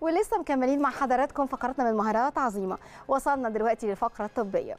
ولسه مكملين مع حضراتكم فقرتنا من مهارات عظيمه وصلنا دلوقتي للفقره الطبيه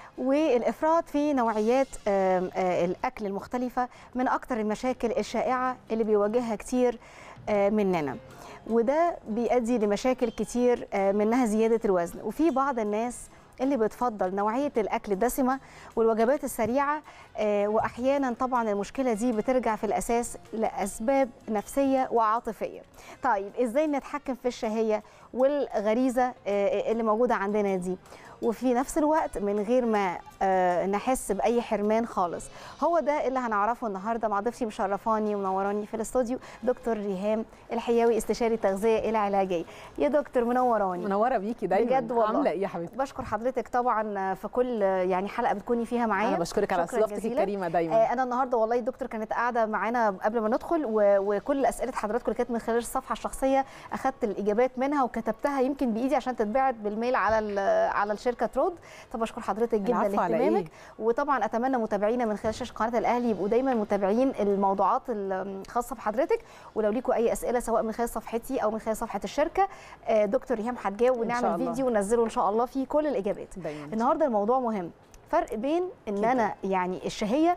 والافراط في نوعيات آم، آه، الاكل المختلفه من اكتر المشاكل الشائعه اللي بيواجهها كتير آه، مننا وده بيؤدي لمشاكل كتير آه، منها زياده الوزن وفي بعض الناس اللي بتفضل نوعيه الاكل الدسمه والوجبات السريعه آه، واحيانا طبعا المشكله دي بترجع في الاساس لاسباب نفسيه وعاطفيه طيب ازاي نتحكم في الشهيه والغريزه آه، اللي موجوده عندنا دي وفي نفس الوقت من غير ما آه، نحس باي حرمان خالص هو ده اللي هنعرفه النهارده مع ضيفتي مشرفاني ومنوراني في الاستوديو دكتور ريهام الحياوي استشاري التغذيه العلاجيه يا دكتور منوراني منوره بيكي دايما بجد والله. عامله ايه يا حبيبتي بشكر حضرتك طبعا في كل يعني حلقه بتكوني فيها معايا انا بشكرك على شكراً استضافتك جزيلاً. الكريمه دايما آه، انا النهارده والله الدكتور كانت قاعده معانا قبل ما ندخل و- وكل اسئله حضراتكم اللي كانت من خلال الصفحه الشخصيه اخذت الاجابات منها وكتبتها يمكن بايدي عشان تتبعت بالميل على ال- على الشركه ترود فبشكر حضرتك جدا العفو على لاهتمامك إيه؟ وطبعا اتمنى متابعينا من خلال شاشه قناه الاهلي يبقوا دايما متابعين الموضوعات الخاصه بحضرتك ولو ليكم اي اسئله سواء من خلال صفحتي او من خلال صفحه الشركه آه، دكتور ريهام هتجاوب إن شاء ونعمل الله. فيديو وننزله ان شاء الله فيه كل الاجابات دايما النهارده الموضوع مهم فرق بين ان جداً. انا يعني الشهيه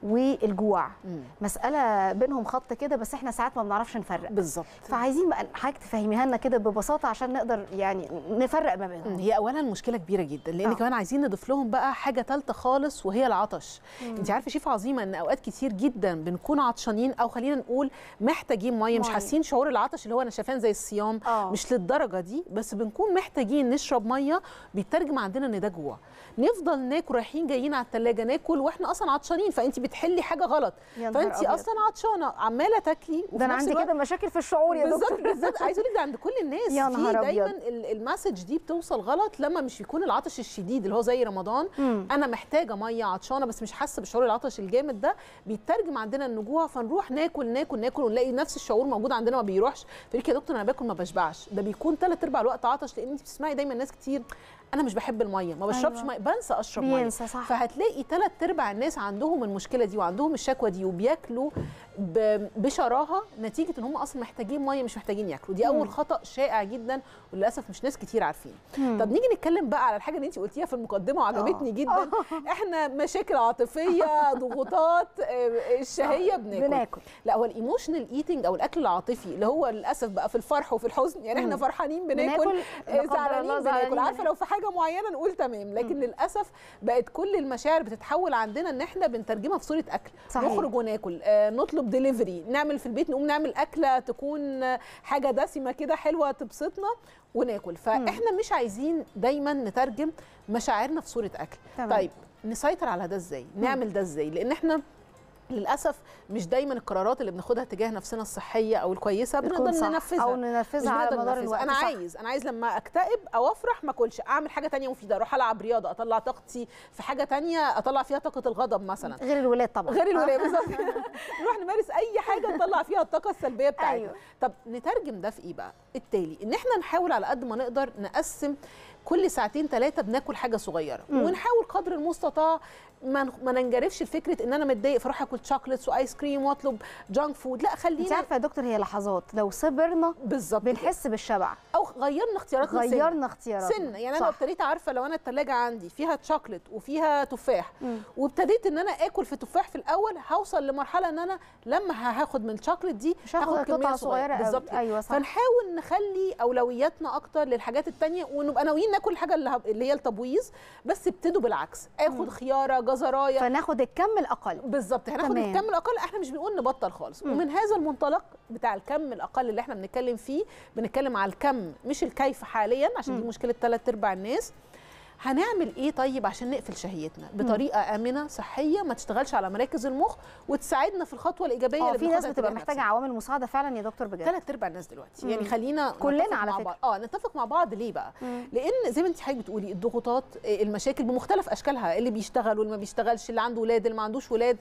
والجوع مم. مساله بينهم خط كده بس احنا ساعات ما بنعرفش نفرق بالظبط فعايزين بقى حضرتك تفهميها لنا كده ببساطه عشان نقدر يعني نفرق ما مم. بينهم هي اولا مشكله كبيره جدا لان آه. آه. كمان عايزين نضيف لهم بقى حاجه ثالثه خالص وهي العطش انت عارفه شيف عظيمه ان اوقات كتير جدا بنكون عطشانين او خلينا نقول محتاجين ميه مش مية. حاسين شعور العطش اللي هو نشفان زي الصيام آه. مش للدرجه دي بس بنكون محتاجين نشرب ميه بيترجم عندنا ان ده جوع نفضل ناكل رايحين جايين على الثلاجه ناكل واحنا اصلا عطشانين فانت بتحلي حاجه غلط يا نهار فانت أبيض. اصلا عطشانه عماله تاكلي وفي ده انا نفس عندي الوقت كده مشاكل في الشعور يا بالظبط دكتور بالظبط عايز اقول لك ده عند كل الناس يا نهار في دايما أبيض. ال- المسج دي بتوصل غلط لما مش بيكون العطش الشديد اللي هو زي رمضان مم. انا محتاجه ميه عطشانه بس مش حاسه بشعور العطش الجامد ده بيترجم عندنا النجوع فنروح ناكل ناكل ناكل ونلاقي نفس الشعور موجود عندنا ما بيروحش فيقول لك يا دكتور انا باكل ما بشبعش ده بيكون ثلاث ارباع الوقت عطش لان انت بتسمعي دايما ناس كتير انا مش بحب الميه ما بشربش أيوة. ميه بنسى اشرب ميه بينسى صح فهتلاقي ثلاث ارباع الناس عندهم المشكله دي وعندهم الشكوى دي وبياكلوا ب- بشراهه نتيجه ان هم اصلا محتاجين ميه مش محتاجين ياكلوا دي مم. اول خطا شائع جدا وللاسف مش ناس كتير عارفين مم. طب نيجي نتكلم بقى على الحاجه اللي انت قلتيها في المقدمه وعجبتني آه. جدا احنا مشاكل عاطفيه ضغوطات آه، الشهيه بناكل بناكل لا هو الايموشنال ايتنج او الاكل العاطفي اللي هو للاسف بقى في الفرح وفي الحزن يعني احنا مم. فرحانين بناكل لا قدر زعلانين الله بناكل زعلانين عارفه لو في حاجه معينه نقول تمام لكن للاسف بقت كل المشاعر بتتحول عندنا ان احنا بنترجمها في صوره اكل صحيح. نخرج وناكل آه نطلب ديليفري نعمل في البيت نقوم نعمل اكله تكون آه، حاجه دسمه كده حلوه تبسطنا وناكل فاحنا مش عايزين دايما نترجم مشاعرنا في صوره اكل تمام. طيب نسيطر على ده ازاي نعمل ده ازاي لان احنا للاسف مش دايما القرارات اللي بناخدها تجاه نفسنا الصحيه او الكويسه بتكون بنقدر صح ننفذها او مش ننفذها على بنقدر مدار ننفذها. الوقت انا صح. عايز انا عايز لما اكتئب او افرح ما اكلش اعمل حاجه تانية مفيده اروح العب رياضه اطلع طاقتي في حاجه تانية اطلع فيها طاقه الغضب مثلا غير الولاد طبعا غير الولايه بالظبط نروح نمارس اي حاجه نطلع فيها الطاقه السلبيه بتاعتنا أيوة. طب نترجم ده في ايه بقى التالي ان احنا نحاول على قد ما نقدر نقسم كل ساعتين ثلاثه بناكل حاجه صغيره مم. ونحاول قدر المستطاع ما ن- ما ننجرفش لفكره ان انا متضايق فاروح اكل شوكليتس وايس كريم واطلب جانك فود لا انت خلينا عارفه يا دكتور هي لحظات لو صبرنا بالظبط كده. بنحس بالشبع او غيرنا اختياراتنا سنة. غيرنا اختياراتنا سنه يعني انا صح. لو ابتديت عارفه لو انا الثلاجه عندي فيها شوكليت وفيها تفاح مم. وابتديت ان انا اكل في تفاح في الاول هوصل لمرحله ان انا لما هاخد من الشوكليت دي مش هاخد قطعه صغيره قوي. بالظبط كده. ايوه صح فنحاول نخلي اولوياتنا اكتر للحاجات التانية ونبقى ناويين ناكل الحاجه اللي, هب- اللي هي التبويظ بس ابتدوا بالعكس اخد خياره جزرايه فناخد الكم الاقل بالظبط هناخد تمام. الكم الاقل احنا مش بنقول نبطل خالص مم. ومن هذا المنطلق بتاع الكم الاقل اللي احنا بنتكلم فيه بنتكلم على الكم مش الكيف حاليا عشان دي مم. مشكله ثلاث ارباع الناس هنعمل ايه طيب عشان نقفل شهيتنا بطريقه امنه صحيه ما تشتغلش على مراكز المخ وتساعدنا في الخطوه الايجابيه اه اللي في ناس بناخدها بتبقى تجاه محتاجه نفسنا. عوامل مساعده فعلا يا دكتور بجد ثلاث ارباع الناس دلوقتي يعني مم. خلينا كلنا نتفق على مع فكرة. بعض. اه نتفق مع بعض ليه بقى مم. لان زي ما انت حضرتك بتقولي الضغوطات آه، المشاكل بمختلف اشكالها اللي بيشتغل واللي ما بيشتغلش اللي عنده ولاد اللي ما عندوش ولاد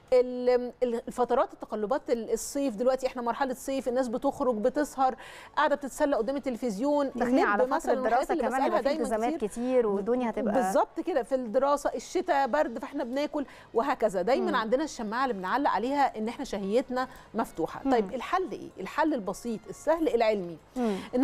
ال- ال- الفترات التقلبات ال- الصيف دلوقتي احنا مرحله صيف الناس بتخرج بتسهر قاعده بتتسلى قدام التلفزيون داخلين النت على فتره مثلاً والحاجات دراسه اللي كمان بسألها يبقى في دايماً التزامات كتير. كتير والدنيا هتبقى بالظبط كده في الدراسه الشتاء برد فاحنا بناكل وهكذا دايما مم. عندنا الشماعه اللي بنعلق عليها ان احنا شهيتنا مفتوحه مم. طيب الحل ايه الحل البسيط السهل العلمي مم. ان انا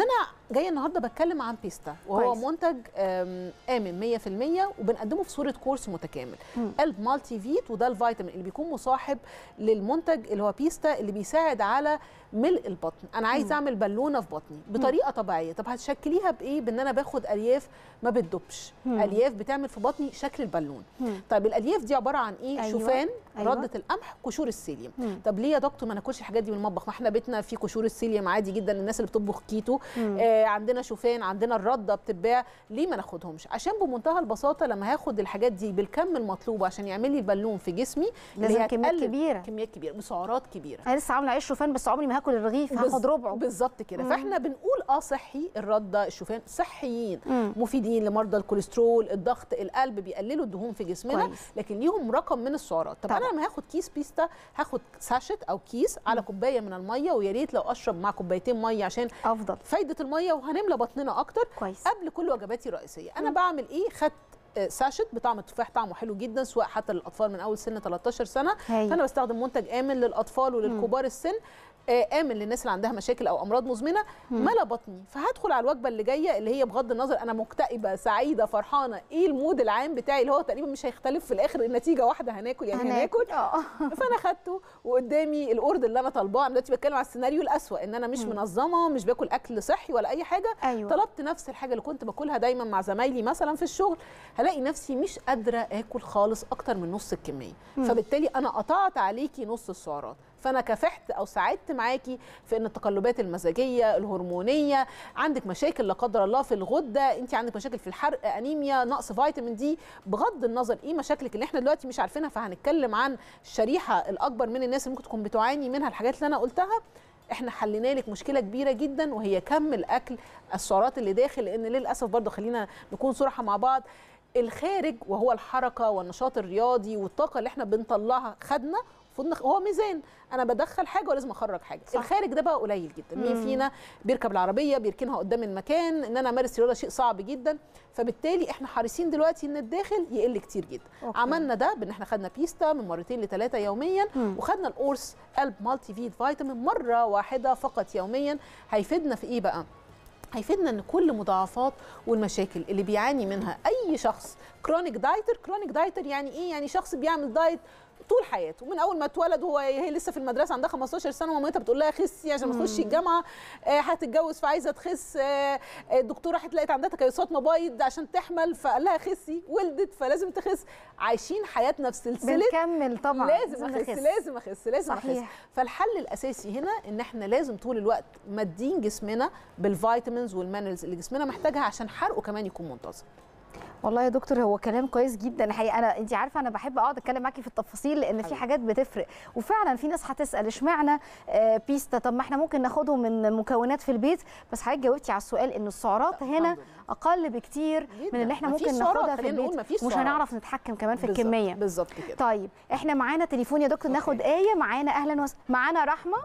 جايه النهارده بتكلم عن بيستا وهو كويس. منتج آم، امن 100% وبنقدمه في صوره كورس متكامل مم. قلب مالتي فيت وده الفيتامين اللي بيكون مصاحب للمنتج اللي هو بيستا اللي بيساعد على ملء البطن انا عايز مم. اعمل بالونه في بطني بطريقه طبيعيه طب هتشكليها بايه بان انا باخد الياف ما بتدوبش مم. الياف بتعمل في بطني شكل البالون مم. طيب الالياف دي عباره عن ايه أيوة. شوفان أيوة. رده القمح قشور السيليوم مم. طب ليه يا دكتور ما ناكلش الحاجات دي من المطبخ ما احنا بيتنا في قشور السيليوم عادي جدا الناس اللي بتطبخ كيتو مم. آه عندنا شوفان عندنا الرده بتتباع ليه ما ناخدهمش عشان بمنتهى البساطه لما هاخد الحاجات دي بالكم المطلوب عشان يعمل لي البالون في جسمي اللي لازم هي كميات هتقلل كبيره كميات كبيره بسعرات كبيره انا لسه عامله عيش شوفان بس عمري ما هاكل الرغيف هاخد بز- ربعه بالظبط كده مم. فاحنا بنقول اه صحي الرده الشوفان صحيين مم. مفيدين لمرضى الكوليسترول الضغط القلب بيقللوا الدهون في جسمنا كويس. لكن ليهم رقم من السعرات طب طبعا. انا لما هاخد كيس بيستا هاخد ساشت او كيس على كوبايه من الميه ويا ريت لو اشرب مع كوبايتين ميه عشان افضل فايده الميه وهنملى بطننا اكتر كويس قبل كل وجباتي الرئيسيه انا بعمل ايه خدت آه، ساشت بطعم التفاح طعمه حلو جدا سواء حتى للاطفال من اول سن 13 سنه هاي. فانا بستخدم منتج امن للاطفال وللكبار السن آه، امن للناس اللي عندها مشاكل او امراض مزمنه ملا بطني فهدخل على الوجبه اللي جايه اللي هي بغض النظر انا مكتئبه سعيده فرحانه ايه المود العام بتاعي اللي هو تقريبا مش هيختلف في الاخر النتيجه واحده هناكل يعني هناكل اه فانا خدته وقدامي الاورد اللي انا طالباه انا دلوقتي بتكلم على السيناريو الاسوأ ان انا مش منظمه مش باكل اكل صحي ولا اي حاجه ايوه طلبت نفس الحاجه اللي كنت باكلها دايما مع زمايلي مثلا في الشغل هلاقي نفسي مش قادره اكل خالص اكتر من نص الكميه مم. فبالتالي انا قطعت عليكي نص السعرات فانا كافحت او ساعدت معاكي في ان التقلبات المزاجيه الهرمونيه عندك مشاكل لا قدر الله في الغده انت عندك مشاكل في الحرق انيميا نقص فيتامين دي بغض النظر ايه مشاكلك اللي احنا دلوقتي مش عارفينها فهنتكلم عن الشريحه الاكبر من الناس اللي ممكن تكون بتعاني منها الحاجات اللي انا قلتها احنا حلينا لك مشكله كبيره جدا وهي كم الاكل السعرات اللي داخل لان للاسف برضه خلينا نكون صراحه مع بعض الخارج وهو الحركه والنشاط الرياضي والطاقه اللي احنا بنطلعها خدنا المفروض نخ- هو ميزان انا بدخل حاجه ولازم اخرج حاجه صح. الخارج ده بقى قليل جدا مين مم. فينا بيركب العربيه بيركنها قدام المكان ان انا امارس رياضه شيء صعب جدا فبالتالي احنا حريصين دلوقتي ان الداخل يقل كتير جدا أوكي. عملنا ده بان احنا خدنا بيستا من مرتين لثلاثه يوميا مم. وخدنا القرص قلب مالتي فيت فيتامين مره واحده فقط يوميا هيفيدنا في ايه بقى هيفيدنا ان كل مضاعفات والمشاكل اللي بيعاني منها اي شخص كرونيك دايتر كرونيك دايتر يعني ايه يعني شخص بيعمل دايت طول حياته من اول ما اتولد وهو هي لسه في المدرسه عندها 15 سنه ومامتها بتقول لها خسي عشان ما تخشي الجامعه آه، هتتجوز فعايزه تخس آه، آه، الدكتوره راحت لقيت عندها تكيسات مبايض عشان تحمل فقال لها خسي ولدت فلازم تخس عايشين حياتنا في سلسله بنكمل طبعا لازم اخس نخس. لازم اخس لازم اخس صحيح. فالحل الاساسي هنا ان احنا لازم طول الوقت مادين جسمنا بالفيتامينز والمينرالز اللي جسمنا محتاجها عشان حرقه كمان يكون منتظم والله يا دكتور هو كلام كويس جدا الحقيقه انا انت عارفه انا بحب اقعد اتكلم معاكي في التفاصيل لان في حبيبي. حاجات بتفرق وفعلا في ناس هتسال اشمعنى آه، بيستا طب ما احنا ممكن ناخده من مكونات في البيت بس حضرتك جاوبتي على السؤال ان السعرات هنا الحمد لله. اقل بكتير جداً. من اللي احنا مفيش ممكن سعرات، ناخدها في خلينا نقول البيت مفيش مش سعرات. هنعرف نتحكم كمان في بالظبط- الكميه بالظبط كده طيب احنا معانا تليفون يا دكتور ناخد ايه معانا اهلا وس... معانا رحمه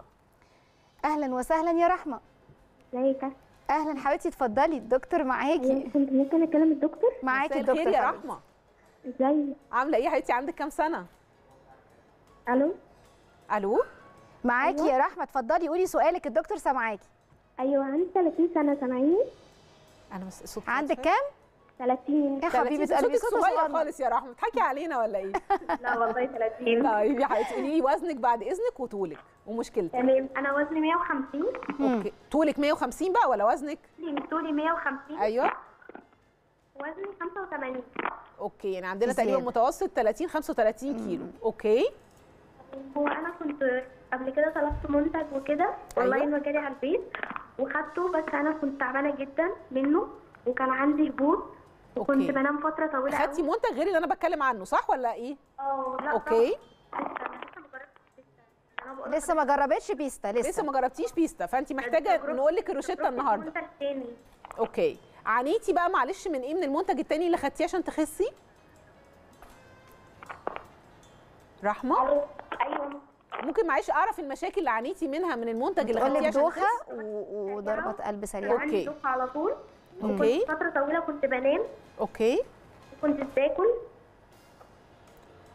اهلا وسهلا يا رحمه ازيك اهلا حبيبتي اتفضلي الدكتور معاكي كنت ممكن اكلم الدكتور معاكي مساء الخير الدكتور يا حبيبتي. رحمه ازاي عامله ايه يا حبيبتي عندك كام سنه الو الو معاكي أيوة. يا رحمه اتفضلي قولي سؤالك الدكتور سامعاكي ايوه عندي 30 سنه سامعيني انا بس صوت عندك كام 30 يا حبيبه قلبي صوتك صوتك صغير صغير خالص يا رحمه بتضحكي علينا ولا ايه لا والله 30 طيب يا حبيبتي قولي لي وزنك بعد اذنك وطولك ومشكلتك تمام انا وزني 150 اوكي طولك 150 بقى ولا وزنك طولي 150 ايوه وزني 85 اوكي يعني عندنا زيادة. تقريبا متوسط 30 35 كيلو اوكي هو انا كنت قبل كده طلبت منتج وكده اونلاين وجالي على البيت وخدته بس انا كنت تعبانه جدا منه وكان عندي هبوط وكنت أوكي. بنام فتره طويله خدتي قوي. منتج غير اللي انا بتكلم عنه صح ولا ايه اه لا اوكي طبعاً. لسه ما جربتش لسه. أنا بقول لسه ما جربتش بيستا لسه, لسه ما جربتيش بيستا فانت محتاجه تجربة- نقول لك الروشته تجربة النهارده منتج تاني اوكي عانيتي بقى معلش من ايه من المنتج التاني اللي خدتيه عشان تخسي رحمه ألو. ايوه ممكن معلش اعرف المشاكل اللي عانيتي منها من المنتج اللي تقول خدتيه لك عشان دوخه تخسي و- وضربه قلب كان سريعه عندي أوكي. دوخه على طول اوكي وكنت فتره طويله كنت بنام اوكي وكنت باكل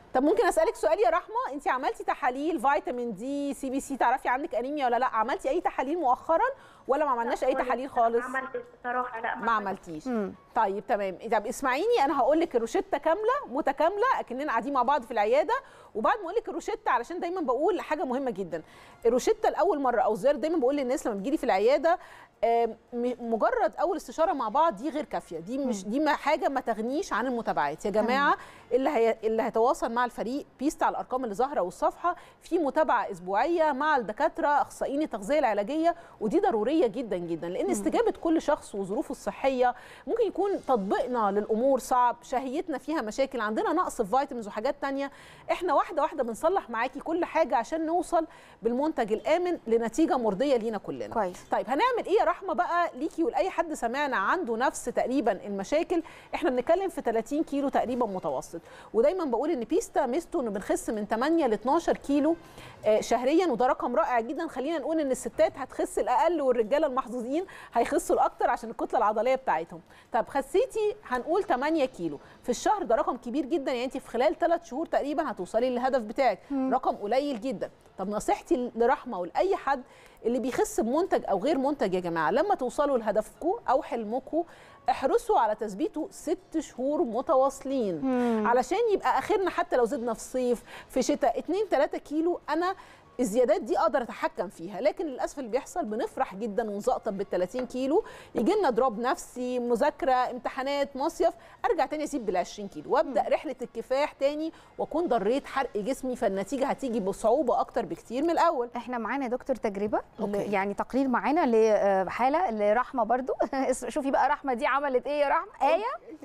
طب ممكن اسالك سؤال يا رحمه انت عملتي تحاليل فيتامين دي سي بي سي تعرفي عندك انيميا ولا لا عملتي اي تحاليل مؤخرا ولا ما عملناش اي تحاليل خالص ما عملتش بصراحه لا ما عملتيش مم. طيب تمام طب اسمعيني انا هقول لك الروشته كامله متكامله اكننا قاعدين مع بعض في العياده وبعد ما اقول لك الروشته علشان دايما بقول حاجه مهمه جدا الروشته لاول مره او زياره دايما بقول للناس لما بتجيلي في العياده آم، م- مجرد اول استشاره مع بعض دي غير كافيه دي مش دي ما حاجه ما تغنيش عن المتابعات يا جماعه اللي هي اللي هيتواصل مع الفريق بيست على الارقام اللي ظاهره والصفحه في متابعه اسبوعيه مع الدكاتره اخصائيين التغذيه العلاجيه ودي ضروريه جدا جدا لان استجابه كل شخص وظروفه الصحيه ممكن يكون تطبيقنا للامور صعب شهيتنا فيها مشاكل عندنا نقص في فيتامينز وحاجات تانية احنا واحده واحده بنصلح معاكي كل حاجه عشان نوصل بالمنتج الامن لنتيجه مرضيه لينا كلنا كويس طيب هنعمل ايه يا رحمه بقى ليكي ولاي حد سمعنا عنده نفس تقريبا المشاكل احنا بنتكلم في 30 كيلو تقريبا متوسط ودايما بقول ان بيستا ميزته انه بنخس من 8 ل 12 كيلو آه، شهريا وده رقم رائع جدا خلينا نقول ان الستات هتخس الاقل والرجاله المحظوظين هيخسوا الاكتر عشان الكتله العضليه بتاعتهم طب خسيتي هنقول 8 كيلو في الشهر ده رقم كبير جدا يعني انت في خلال 3 شهور تقريبا هتوصلي للهدف بتاعك رقم قليل جدا طب نصيحتي لرحمه ولاي حد اللي بيخس بمنتج او غير منتج يا جماعه لما توصلوا لهدفكم او حلمكم احرصوا على تثبيته ست شهور متواصلين علشان يبقى اخرنا حتى لو زدنا في صيف في شتاء 2 3 كيلو انا الزيادات دي اقدر اتحكم فيها لكن للاسف اللي بيحصل بنفرح جدا ونزقطب بال 30 كيلو يجي لنا دروب نفسي مذاكره امتحانات مصيف ارجع تاني اسيب بال 20 كيلو وابدا رحله الكفاح تاني واكون ضريت حرق جسمي فالنتيجه هتيجي بصعوبه اكتر بكتير من الاول احنا معانا دكتور تجربه أوكي. ل- يعني تقرير معانا لحاله لرحمه برضو شوفي بقى رحمه دي عملت ايه يا رحمه ايه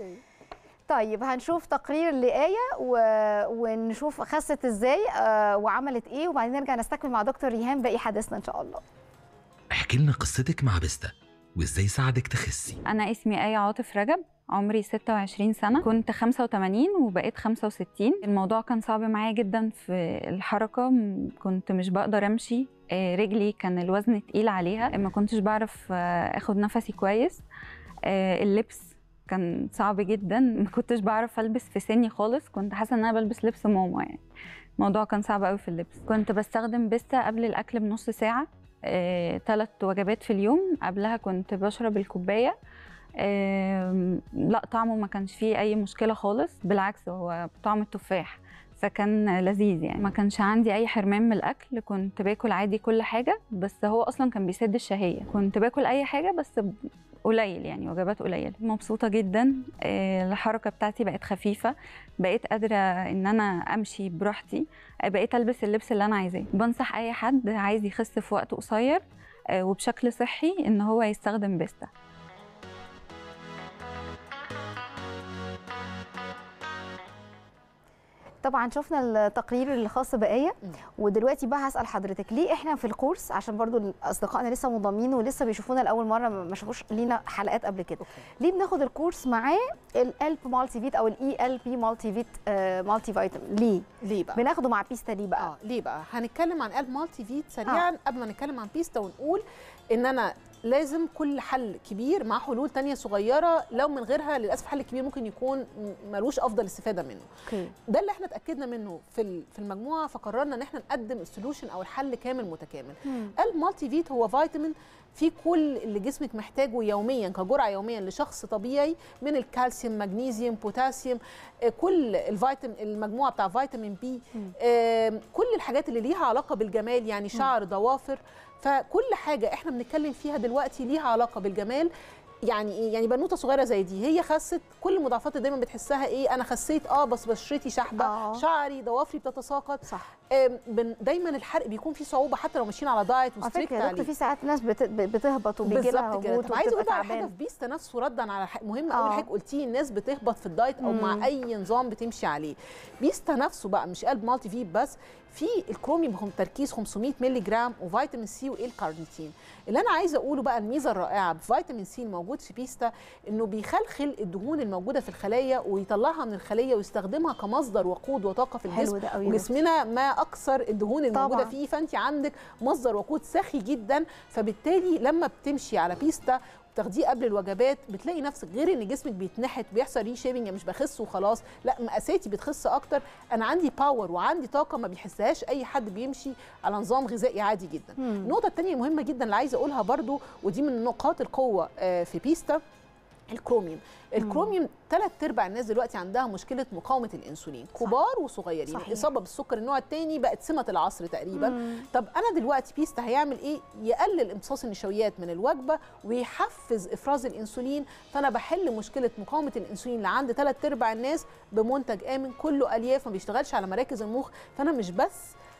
طيب هنشوف تقرير لآية و... ونشوف خست ازاي آه، وعملت ايه وبعدين نرجع نستكمل مع دكتور ريهام باقي حديثنا ان شاء الله احكي لنا قصتك مع بيستا وازاي ساعدك تخسي أنا اسمي آية عاطف رجب عمري 26 سنة كنت 85 وبقيت 65 الموضوع كان صعب معايا جدا في الحركة م- كنت مش بقدر أمشي آه، رجلي كان الوزن تقيل عليها ما كنتش بعرف آه، أخد نفسي كويس آه، اللبس كان صعب جدا ما كنتش بعرف ألبس في سني خالص كنت حاسة إن أنا بلبس لبس ماما يعني الموضوع كان صعب قوي في اللبس كنت بستخدم بيستا قبل الأكل بنص ساعة ثلاث وجبات في اليوم قبلها كنت بشرب الكوباية آم، لا طعمه ما كانش فيه اي مشكله خالص بالعكس هو طعم التفاح فكان لذيذ يعني ما كانش عندي اي حرمان من الاكل كنت باكل عادي كل حاجه بس هو اصلا كان بيسد الشهيه كنت باكل اي حاجه بس ب- قليل يعني وجبات قليله مبسوطه جدا آه، الحركه بتاعتي بقت خفيفه بقيت قادره ان انا امشي براحتي آه، بقيت البس اللبس اللي انا عايزاه بنصح اي حد عايز يخس في وقت قصير آه، وبشكل صحي ان هو يستخدم بيستا طبعا شفنا التقرير الخاص بآية مم. ودلوقتي بقى هسأل حضرتك ليه احنا في الكورس عشان برضو اصدقائنا لسه منضمين ولسه بيشوفونا لاول مره ما ما شافوش لينا حلقات قبل كده أوكي. ليه بناخد الكورس معاه الالب مالتي فيت او الاي ال بي مالتي فيت آه، مالتي فيتامين ليه ليه بقى بناخده مع بيستا ليه بقى اه ليه بقى هنتكلم عن قلب مالتي فيت سريعا آه. قبل ما نتكلم عن بيستا ونقول ان انا لازم كل حل كبير مع حلول تانية صغيرة لو من غيرها للأسف حل كبير ممكن يكون م- ملوش أفضل استفادة منه اوكي ده اللي احنا اتأكدنا منه في ال- في المجموعة فقررنا ان احنا نقدم السولوشن أو الحل كامل متكامل المالتي فيت هو فيتامين فيه كل اللي جسمك محتاجه يوميا كجرعه يوميا لشخص طبيعي من الكالسيوم مغنيسيوم بوتاسيوم آه، كل الفيتامين المجموعه بتاع فيتامين بي آم، كل الحاجات اللي ليها علاقه بالجمال يعني شعر ضوافر فكل حاجه احنا بنتكلم فيها دلوقتي ليها علاقه بالجمال يعني ايه يعني بنوته صغيره زي دي هي خست كل المضاعفات اللي دايما بتحسها ايه انا خسيت اه بس بشرتي شحبه آه. شعري ضوافري بتتساقط صح آم، بن- دايما الحرق بيكون فيه صعوبه حتى لو ماشيين على دايت على وستريكت فكره يا دكتور عليه في ساعات ناس بت- بتهبط وبيجي لها بالظبط كده هبوط طب عايزه اقول وبتبقى بقى حاجه تعبان في بيستا نفسه ردا على ح- مهم قوي آه. حضرتك قلتيه الناس بتهبط في الدايت او مم. مع اي نظام بتمشي عليه بيستا نفسه بقى مش قلب مالتي فيت بس في الكروميوم بهم تركيز 500 مللي جرام وفيتامين سي وايه الكارنيتين اللي انا عايزه اقوله بقى الميزه الرائعه بفيتامين سي الموجود في بيستا انه بيخلخل الدهون الموجوده في الخليه ويطلعها من الخليه ويستخدمها كمصدر وقود وطاقه في الجسم حلو ده قوي وجسمنا ما اكثر الدهون الموجوده طبعاً. فيه فانت عندك مصدر وقود سخي جدا فبالتالي لما بتمشي على بيستا بتاخديه قبل الوجبات بتلاقي نفسك غير ان جسمك بيتنحت بيحصل ري شيبنج يعني مش بخس وخلاص لا مقاساتي بتخس اكتر انا عندي باور وعندي طاقه ما بيحسهاش اي حد بيمشي على نظام غذائي عادي جدا مم. النقطه الثانيه مهمه جدا اللي عايزه اقولها برضو ودي من نقاط القوه آه، في بيستا الكروميوم الكروميوم ثلاث ارباع الناس دلوقتي عندها مشكله مقاومه الانسولين كبار وصغيرين صحيح. الاصابه بالسكر النوع الثاني بقت سمه العصر تقريبا مم. طب انا دلوقتي بيستا هيعمل ايه يقلل امتصاص النشويات من الوجبه ويحفز افراز الانسولين فانا بحل مشكله مقاومه الانسولين اللي عند ثلاث ارباع الناس بمنتج امن كله الياف ما بيشتغلش على مراكز المخ فانا مش بس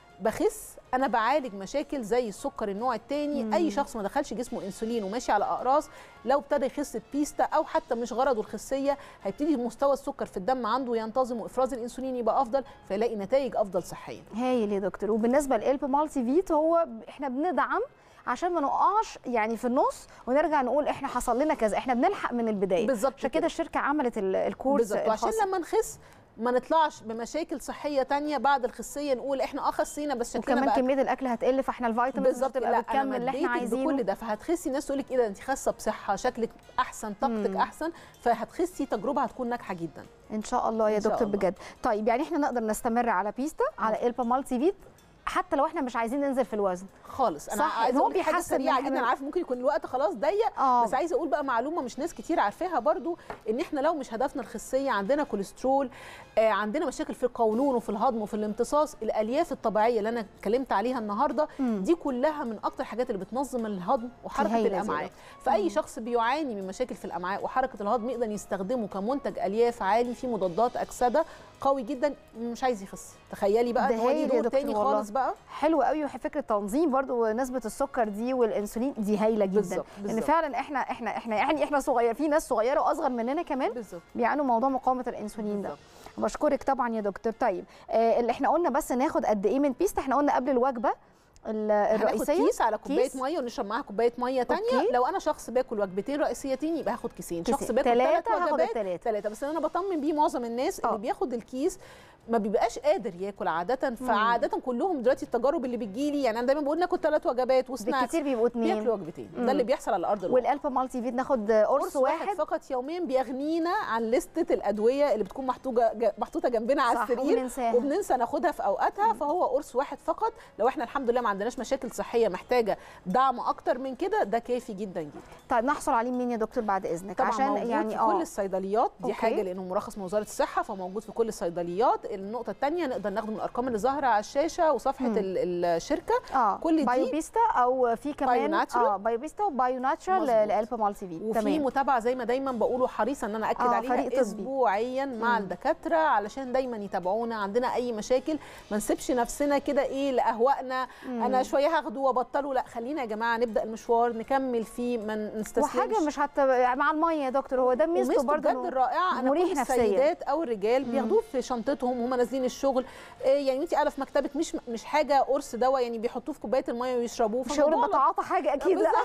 بخس انا بعالج مشاكل زي السكر النوع الثاني اي شخص ما دخلش جسمه انسولين وماشي على اقراص لو ابتدى يخس بيستا او حتى مش غرضه الخسيه هيبتدي مستوى السكر في الدم عنده ينتظم وافراز الانسولين يبقى افضل فيلاقي نتائج افضل صحيا هايل يا دكتور وبالنسبه للقلب مالتي فيت هو ب- احنا بندعم عشان ما نقعش يعني في النص ونرجع نقول احنا حصل لنا كذا احنا بنلحق من البدايه بالظبط عشان كده الشركه عملت ال- الكورس بالظبط وعشان الخاص لما نخس ما نطلعش بمشاكل صحيه تانية بعد الخسيه نقول احنا اه خسينا بس شكلنا وكمان بقى كميه الاكل هتقل فاحنا الفيتامينز مش بالظبط هتبقى لا بتكمل انا اللي احنا مديتك عايزينه بكل ده فهتخسي الناس تقول لك ايه ده انت خاسه بصحه شكلك احسن طاقتك مم. احسن فهتخسي تجربه هتكون ناجحه جدا ان شاء الله يا إن شاء دكتور الله. بجد طيب يعني احنا نقدر نستمر على بيستا على البا مالتي فيت حتى لو احنا مش عايزين ننزل في الوزن خالص انا صح، عايزه هو اقول لك حاجه بيحسن سريعه من- جدا انا عارفه ممكن يكون الوقت خلاص ضيق اه بس عايزه اقول بقى معلومه مش ناس كتير عارفاها برضو ان احنا لو مش هدفنا الخسيه عندنا كوليسترول آه عندنا مشاكل في القولون وفي الهضم وفي الامتصاص الالياف الطبيعيه اللي انا اتكلمت عليها النهارده مم. دي كلها من اكتر الحاجات اللي بتنظم الهضم وحركه هايلة زي الامعاء ده. فاي شخص بيعاني من مشاكل في الامعاء وحركه الهضم يقدر يستخدمه كمنتج الياف عالي فيه مضادات اكسده قوي جدا مش عايز يخس تخيلي بقى ده إن هو ليه هايل يا دور دكتور تاني والله. خالص بقى حلو قوي وفكره تنظيم برضو نسبه السكر دي والانسولين دي هايله جدا بالظبط، لان بالظبط. فعلا احنا احنا احنا يعني احنا صغير في ناس صغيره واصغر مننا كمان بالظبط بيعانوا موضوع مقاومه الانسولين ده بالظبط. بشكرك طبعا يا دكتور طيب آه اللي احنا قلنا بس ناخد قد ايه من بيست احنا قلنا قبل الوجبه ال- هناخد الرئيسيه كيس على كوبايه كيس. ميه ونشرب معاها كوبايه ميه تانية أوكي. لو انا شخص باكل وجبتين رئيسيتين يبقى هاخد كيسين كيسين. شخص باكل تلاتة ثلاث هاخد وجبات التلاتة. ثلاثه بس انا بطمن بيه معظم الناس آه. اللي بياخد الكيس ما بيبقاش قادر ياكل عاده فعاده كلهم دلوقتي التجارب اللي بتجيلي يعني انا دايما بقول ناكل ثلاث وجبات وسناكس بالكتير بيبقوا اتنين بياكلوا وجبتين مم. ده اللي بيحصل على ارض الواقع والالفا مالتي فيت ناخد قرص قرص واحد واحد فقط يوميا بيغنينا عن لستة الأدوية اللي بتكون محطوطة ج- محطوطة جنبنا على صح، السرير وبننساها. وبننسى ناخدها في أوقاتها فهو قرص واحد فقط لو احنا الحمد لله ما عندناش مشاكل صحية محتاجة دعم أكتر من كده ده كافي جدا جدا طيب نحصل عليه منين يا دكتور بعد اذنك طبعا عشان موجود يعني في اه كل الصيدليات دي أوكي. حاجة لأنه مرخص من وزارة الصحة فموجود في كل الصيدليات النقطة الثانية نقدر ناخده من الأرقام اللي ظاهرة على الشاشة وصفحة مم. ال- الشركة اه كل دي بايو بيستا او في كمان ناتشورال. اه بايو بيستا وبايو ناتشرال مظبوط. للالفا مالتي فيت وفي تمام متابعه زي ما دايما بقوله حريصه ان انا اكد آه، فريق عليها طبي. اسبوعيا مع مم. الدكاتره علشان دايما يتابعونا عندنا اي مشاكل ما نسيبش نفسنا كده ايه لاهوائنا انا شويه هاخده وابطله لا خلينا يا جماعه نبدا المشوار نكمل فيه ما نستسلمش وحاجه مش هت مع الميه يا دكتور هو ده ميزته وميزته برضه بجد إنه الرائعه انا مريح كل نفسياً. السيدات او الرجال بياخدوه في شنطتهم وهم نازلين الشغل إيه يعني انت قاعده في مكتبك مش مش حاجه قرص دواء يعني بيحطوه في كوبايه الميه ويشربوه مش هقول فالموضوع بتعاطى حاجه اكيد لا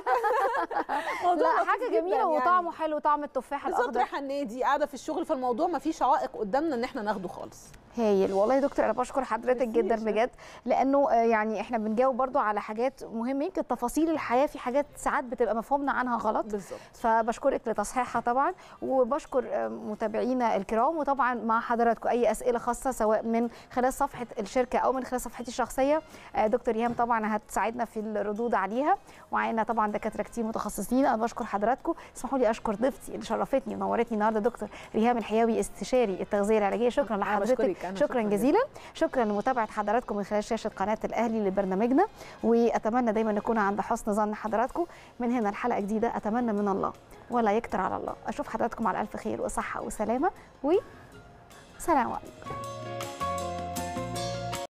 موضوع لا لطيف حاجه جداً جميله يعني. وطعمه حلو طعم التفاح بالظبط الاخضر رايحه النادي قاعده في الشغل فالموضوع ما فيش عوائق قدامنا ان احنا ناخده خالص هايل والله يا دكتور انا بشكر حضرتك ميرسي يا جدا شيخ. بجد لانه آه، يعني احنا بنجاوب برضو على حاجات مهمه يمكن تفاصيل الحياه في حاجات ساعات بتبقى مفهومنا عنها غلط بالظبط فبشكرك لتصحيحها طبعا وبشكر آه، متابعينا الكرام وطبعا مع حضراتكم اي اسئله خاصه سواء من خلال صفحه الشركه او من خلال صفحتي الشخصيه آه، دكتور ريهام طبعا هتساعدنا في الردود عليها ومعانا طبعا دكاتره كتير متخصصين انا بشكر حضراتكم اسمحوا لي اشكر ضيفتي اللي شرفتني ونورتني النهارده دكتور ريهام الحياوي استشاري التغذيه العلاجيه شكرا أنا لحضرتك بشكرك، أنا شكرا شكراً جزيلا شكرا لمتابعه حضراتكم من خلال شاشه قناه الاهلي لبرنامجنا واتمنى دايما نكون عند حسن ظن حضراتكم من هنا الحلقه جديده اتمنى من الله ولا يكتر على الله اشوف حضراتكم على الف خير وصحه وسلامه وسلام عليكم